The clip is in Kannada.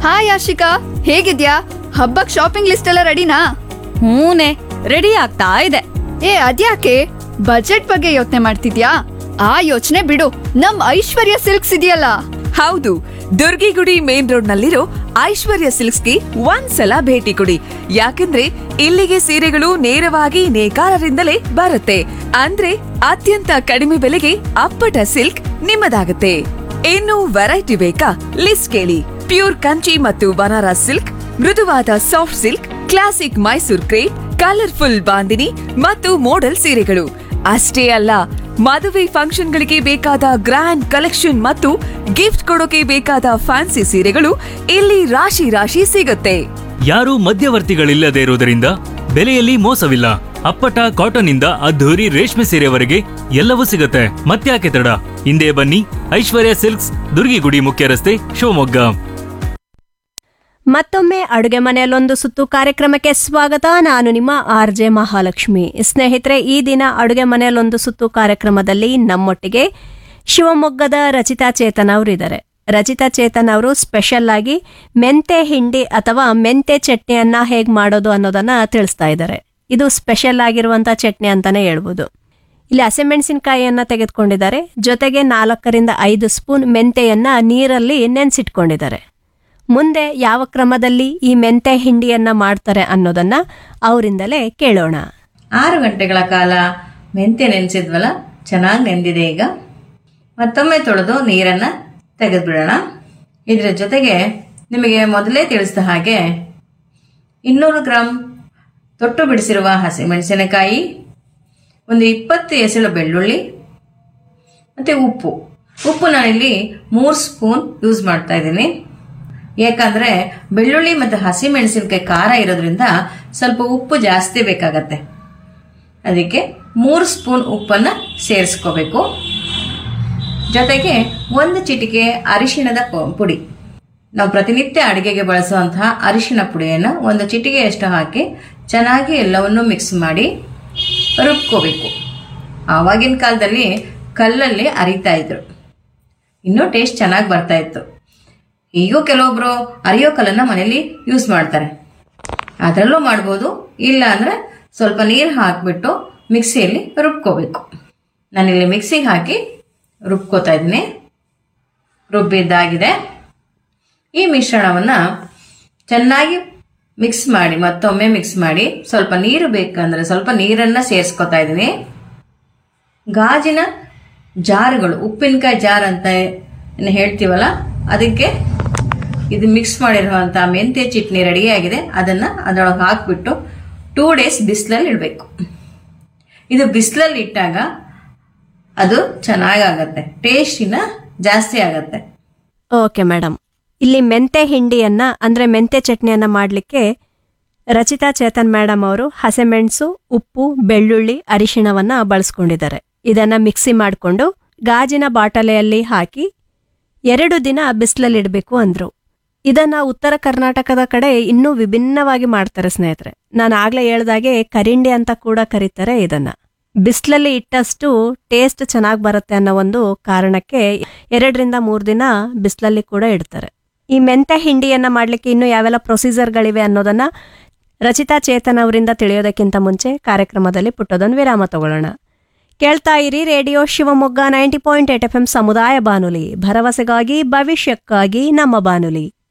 ಹಾಯ್ ಆಶಿಕಾ ಹೇಗಿದ್ಯಾ ಹಬ್ಬಕ್ ಶಾಪಿಂಗ್ ಲಿಸ್ಟ್ ಎಲ್ಲ ರೆಡಿನಾ ಹೂನೆ ರೆಡಿ ಆಗ್ತಾ ಇದೆ ಏ ಅದ್ಯಾಕೆ ಬಜೆಟ್ ಬಗ್ಗೆ ಯೋಚನೆ ಮಾಡ್ತಿದ್ಯಾ ಆ ಯೋಚನೆ ಬಿಡು ನಮ್ ಐಶ್ವರ್ಯ ಸಿಲ್ಕ್ಸ್ ಇದೆಯಲ್ಲ ಹೌದು ದುರ್ಗಿಗುಡಿ ಮೇನ್ ರೋಡ್ ನಲ್ಲಿರೋ ಐಶ್ವರ್ಯ ಸಿಲ್ಕ್ಸ್ಗೆ ಒಂದ್ಸಲ ಭೇಟಿ ಕೊಡಿ ಯಾಕಂದ್ರೆ ಇಲ್ಲಿಗೆ ಸೀರೆಗಳು ನೇರವಾಗಿ ನೇಕಾರರಿಂದಲೇ ಬರುತ್ತೆ ಅಂದ್ರೆ ಅತ್ಯಂತ ಕಡಿಮೆ ಬೆಲೆಗೆ ಅಪ್ಪಟ ಸಿಲ್ಕ್ ನಿಮ್ಮದಾಗುತ್ತೆ ಇನ್ನು ವೆರೈಟಿ ಬೇಕಾ ಲಿಸ್ಟ್ ಕೇಳಿ ಪ್ಯೂರ್ ಕಂಚಿ ಮತ್ತು ಬನಾರಸ್ ಸಿಲ್ಕ್ ಮೃದುವಾದ soft silk classic Mysore crepe colourful bandhani ಮತ್ತು ಮೋಡಲ್ ಸೀರೆಗಳು ಅಷ್ಟೇ ಅಲ್ಲ ಮದುವೆ ಫಂಕ್ಷನ್ಗಳಿಗೆ ಬೇಕಾದ ಗ್ರ್ಯಾಂಡ್ ಕಲೆಕ್ಷನ್ ಮತ್ತು ಗಿಫ್ಟ್ ಕೊಡೋಕೆ ಬೇಕಾದ ಫ್ಯಾನ್ಸಿ ಸೀರೆಗಳು ಇಲ್ಲಿ ರಾಶಿ ರಾಶಿ ಸಿಗುತ್ತೆ ಯಾರೂ ಮಧ್ಯವರ್ತಿಗಳಿಲ್ಲದೆ ಇರುವುದರಿಂದ ಬೆಲೆಯಲ್ಲಿ ಮೋಸವಿಲ್ಲ ಅಪ್ಪಟ ಕಾಟನ್ ಇಂದ ಅದ್ಧೂರಿ ರೇಷ್ಮೆ ಸೀರೆವರೆಗೆ ಎಲ್ಲವೂ ಸಿಗುತ್ತೆ ಮತ್ತ್ಯಾಕೆ ತಡ ಹಿಂದೆ ಬನ್ನಿ ಐಶ್ವರ್ಯ ಸಿಲ್ಕ್ಸ್ ದುರ್ಗಿಗುಡಿ ಮುಖ್ಯ ರಸ್ತೆ ಶಿವಮೊಗ್ಗ ಮತ್ತೊಮ್ಮೆ ಅಡುಗೆ ಮನೆಯಲ್ಲೊಂದು ಸುತ್ತು ಕಾರ್ಯಕ್ರಮಕ್ಕೆ ಸ್ವಾಗತ ನಾನು ನಿಮ್ಮ ಆರ್ ಜೆ ಮಹಾಲಕ್ಷ್ಮಿ ಸ್ನೇಹಿತರೆ ಈ ದಿನ ಅಡುಗೆ ಮನೆಯಲ್ಲೊಂದು ಸುತ್ತು ಕಾರ್ಯಕ್ರಮದಲ್ಲಿ ನಮ್ಮೊಟ್ಟಿಗೆ ಶಿವಮೊಗ್ಗದ ರಚಿತಾ ಚೇತನ್ ಅವರು ಇದ್ದಾರೆ ರಚಿತಾ ಚೇತನ್ ಅವರು ಸ್ಪೆಷಲ್ ಆಗಿ ಮೆಂತೆ ಹಿಂಡಿ ಅಥವಾ ಮೆಂತೆ ಚಟ್ನಿಯನ್ನ ಹೇಗೆ ಮಾಡೋದು ಅನ್ನೋದನ್ನ ತಿಳಿಸ್ತಾ ಇದ್ದಾರೆ ಇದು ಸ್ಪೆಷಲ್ ಆಗಿರುವಂತ ಚಟ್ನಿ ಅಂತಾನೆ ಹೇಳ್ಬೋದು ಇಲ್ಲಿ ಹಸಿಮೆಣಸಿನಕಾಯಿಯನ್ನ ತೆಗೆದುಕೊಂಡಿದ್ದಾರೆ ಜೊತೆಗೆ ನಾಲ್ಕರಿಂದ ಐದು ಸ್ಪೂನ್ ಮೆಂತೆಯನ್ನ ನೀರಲ್ಲಿ ನೆನೆಸಿಟ್ಕೊಂಡಿದ್ದಾರೆ ಮುಂದೆ ಯಾವ ಕ್ರಮದಲ್ಲಿ ಈ ಮೆಂತೆ ಹಿಂಡಿಯನ್ನ ಮಾಡ್ತಾರೆ ಅನ್ನೋದನ್ನ ಅವರಿಂದಲೇ ಕೇಳೋಣ ಆರು ಗಂಟೆಗಳ ಕಾಲ ಮೆಂತ್ಯ ನೆನೆಸಿದ್ವಲ್ಲ ಚೆನ್ನಾಗಿ ನೆಂದಿದೆ ಈಗ ಮತ್ತೊಮ್ಮೆ ತೊಳೆದು ನೀರನ್ನು ತೆಗೆದುಬಿಡೋಣ ಇದರ ಜೊತೆಗೆ ನಿಮಗೆ ಮೊದಲೇ ತಿಳಿಸಿದ ಹಾಗೆ ಇನ್ನೂರು ಗ್ರಾಂ ತೊಟ್ಟು ಬಿಡಿಸಿರುವ ಹಸಿಮೆಣಸಿನಕಾಯಿ ಒಂದು ಇಪ್ಪತ್ತು ಎಸಳು ಬೆಳ್ಳುಳ್ಳಿ ಮತ್ತು ಉಪ್ಪು ಉಪ್ಪು ನಾನಿಲ್ಲಿ ಮೂರು ಸ್ಪೂನ್ ಯೂಸ್ ಮಾಡ್ತಾ ಇದ್ದೀನಿ ಯಾಕಂದ್ರೆ ಬೆಳ್ಳುಳ್ಳಿ ಮತ್ತು ಹಸಿಮೆಣಸಿನಕಾಯಿ ಖಾರ ಇರೋದ್ರಿಂದ ಸ್ವಲ್ಪ ಉಪ್ಪು ಜಾಸ್ತಿ ಬೇಕಾಗತ್ತೆ ಅದಕ್ಕೆ ಮೂರು ಸ್ಪೂನ್ ಉಪ್ಪನ್ನು ಸೇರಿಸ್ಕೋಬೇಕು ಜೊತೆಗೆ ಒಂದು ಚಿಟಿಕೆ ಅರಿಶಿಣದ ಪ- ಪುಡಿ ನಾವು ಪ್ರತಿನಿತ್ಯ ಅಡುಗೆಗೆ ಬಳಸುವಂತಹ ಅರಿಶಿಣ ಪುಡಿಯನ್ನು ಒಂದು ಚಿಟಿಕೆಯಷ್ಟು ಹಾಕಿ ಚೆನ್ನಾಗಿ ಎಲ್ಲವನ್ನು ಮಿಕ್ಸ್ ಮಾಡಿ ರುಬ್ಕೋಬೇಕು ಆವಾಗಿನ ಕಾಲದಲ್ಲಿ ಕಲ್ಲಲ್ಲಿ ಅರಿತಾ ಇದ್ರು ಇನ್ನೂ ಟೇಸ್ಟ್ ಚೆನ್ನಾಗಿ ಬರ್ತಾ ಇತ್ತು ಈಗೂ ಕೆಲವೊಬ್ರು ಅರಿಯೋ ಕಲ್ಲನ್ನ ಮನೇಲಿ ಯೂಸ್ ಮಾಡ್ತಾರೆ ಅದರಲ್ಲೂ ಮಾಡ್ಬೋದು ಇಲ್ಲ ಅಂದ್ರೆ ಸ್ವಲ್ಪ ನೀರು ಹಾಕಿಬಿಟ್ಟು ಮಿಕ್ಸಿಯಲ್ಲಿ ರುಬ್ಕೋಬೇಕು ನಾನಿಲ್ಲಿ ಮಿಕ್ಸಿಗೆ ಹಾಕಿ ರುಬ್ಕೋತಾ ಇದ್ದೀನಿ ರುಬ್ಬಿದ್ದಾಗಿದೆ ಈ ಮಿಶ್ರಣವನ್ನು ಚೆನ್ನಾಗಿ ಮಿಕ್ಸ್ ಮಾಡಿ ಮತ್ತೊಮ್ಮೆ ಮಿಕ್ಸ್ ಮಾಡಿ ಸ್ವಲ್ಪ ನೀರು ಬೇಕಂದ್ರೆ ಸ್ವಲ್ಪ ನೀರನ್ನು ಸೇರಿಸ್ಕೊತಾ ಇದ್ದೀನಿ ಗಾಜಿನ ಜಾರುಗಳು ಉಪ್ಪಿನಕಾಯಿ ಜಾರ್ ಅಂತ ಏನು ಹೇಳ್ತೀವಲ್ಲ ಅದಕ್ಕೆ ಇದು ಮಿಕ್ಸ್ ಮಾಡಿರುವಂಥ ಮೆಂತ್ಯ ಚಟ್ನಿ ರೆಡಿಯಾಗಿದೆ ಅದನ್ನು ಅದರೊಳಗೆ ಹಾಕಿಬಿಟ್ಟು ಟೂ ಡೇಸ್ ಬಿಸಿಲಲ್ಲಿ ಇಡಬೇಕು ಇದು ಬಿಸಿಲಲ್ಲಿ ಇಟ್ಟಾಗ ಅದು ಚೆನ್ನಾಗಾಗತ್ತೆ ಟೇಸ್ಟಿನ ಜಾಸ್ತಿ ಆಗತ್ತೆ ಓಕೆ ಮೇಡಮ್ ಇಲ್ಲಿ ಮೆಂತೆ ಹಿಂಡಿಯನ್ನ ಅಂದ್ರೆ ಮೆಂತೆ ಚಟ್ನಿಯನ್ನ ಮಾಡಲಿಕ್ಕೆ ರಚಿತಾ ಚೇತನ್ ಮೇಡಮ್ ಅವರು ಹಸೆಮೆಣಸು ಉಪ್ಪು ಬೆಳ್ಳುಳ್ಳಿ ಅರಿಶಿಣವನ್ನ ಬಳಸ್ಕೊಂಡಿದ್ದಾರೆ ಇದನ್ನ ಮಿಕ್ಸಿ ಮಾಡಿಕೊಂಡು ಗಾಜಿನ ಬಾಟಲೆಯಲ್ಲಿ ಹಾಕಿ ಎರಡು ದಿನ ಬಿಸಿಲಲ್ಲಿ ಇಡಬೇಕು ಅಂದ್ರು ಇದನ್ನ ಉತ್ತರ ಕರ್ನಾಟಕದ ಕಡೆ ಇನ್ನೂ ವಿಭಿನ್ನವಾಗಿ ಮಾಡ್ತಾರೆ ಸ್ನೇಹಿತರೆ ನಾನು ಆಗ್ಲೇ ಹೇಳ್ದಾಗೆ ಕರಿಂಡಿ ಅಂತ ಕೂಡ ಕರೀತಾರೆ ಇದನ್ನ ಬಿಸಿಲಲ್ಲಿ ಇಟ್ಟಷ್ಟು ಟೇಸ್ಟ್ ಚೆನ್ನಾಗಿ ಬರುತ್ತೆ ಅನ್ನೋ ಒಂದು ಕಾರಣಕ್ಕೆ ಎರಡರಿಂದ ಮೂರು ದಿನ ಬಿಸಿಲಲ್ಲಿ ಕೂಡ ಇಡ್ತಾರೆ ಈ ಮೆಂತೆ ಹಿಂಡಿಯನ್ನ ಮಾಡ್ಲಿಕ್ಕೆ ಇನ್ನು ಯಾವೆಲ್ಲ ಪ್ರೊಸೀಜರ್ಗಳಿವೆ ಅನ್ನೋದನ್ನ ರಚಿತಾ ಚೇತನ್ ಅವರಿಂದ ತಿಳಿಯೋದಕ್ಕಿಂತ ಮುಂಚೆ ಕಾರ್ಯಕ್ರಮದಲ್ಲಿ ಪುಟ್ಟದೊಂದು ವಿರಾಮ ತಗೊಳ್ಳೋಣ ಕೇಳ್ತಾ ಇರಿ radio Shivamogga ninety point eight F M ಸಮುದಾಯ ಬಾನುಲಿ ಭರವಸೆಗಾಗಿ ಭವಿಷ್ಯಕ್ಕಾಗಿ ನಮ್ಮ ಬಾನುಲಿ